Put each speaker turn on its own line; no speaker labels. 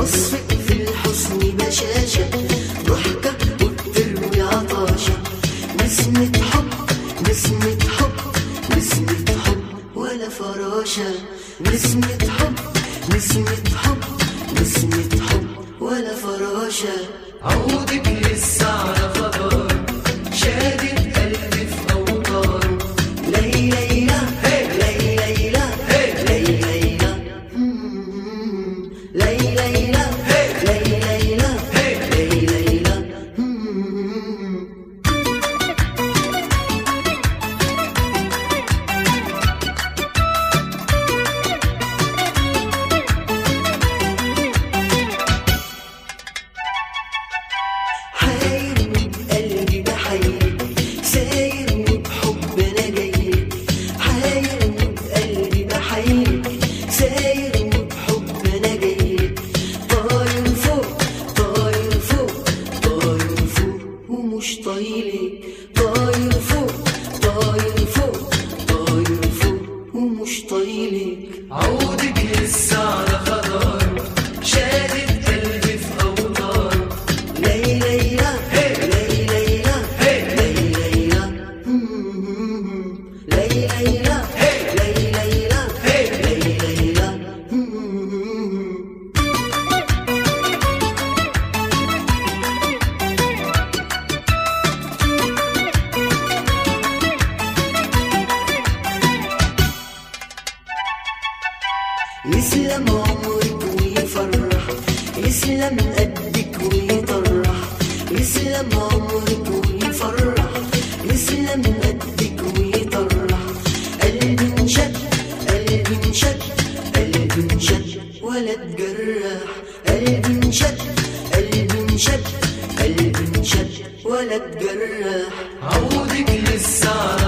وصفك في الحسن بشاشة ضحكة وبتروي عطاشة نسمة حب نسمة حب نسمة حب ولا فراشة نسمة حب نسمة حب نسمة حب ولا فراشة عودك لسه على خضار شادد قلبي في أوطار لي ليلى لي ليلى لي ليلى مم. لي ليلى لي ليلى لي ليلى مم. حاير بقلبي بحيرك ساير وبحب انا جايلك حاير بقلبي بحيرك ساير وبحب انا جايلك طاير فوق طاير فوق طاير فوق ومش طايلك طاير فوق طاير فوق طاير فوق ومش طايلك عودك لسه على خضار شادد قلبي في اوتار لي ليلى لي ليلى لي ليلى مم. لي ليلى لي ليلى لي ليلى مم. يسلم عمرك ويفرح يسلم قدك ويطرح يسلم عمرك ويفرح يسلم قدك ويطرح قلبي انشد قلبي انشد قلبي انشد ولا تجرح قلبي انشد قلبي انشد قلبي انشد ولا تجرح عودك لسه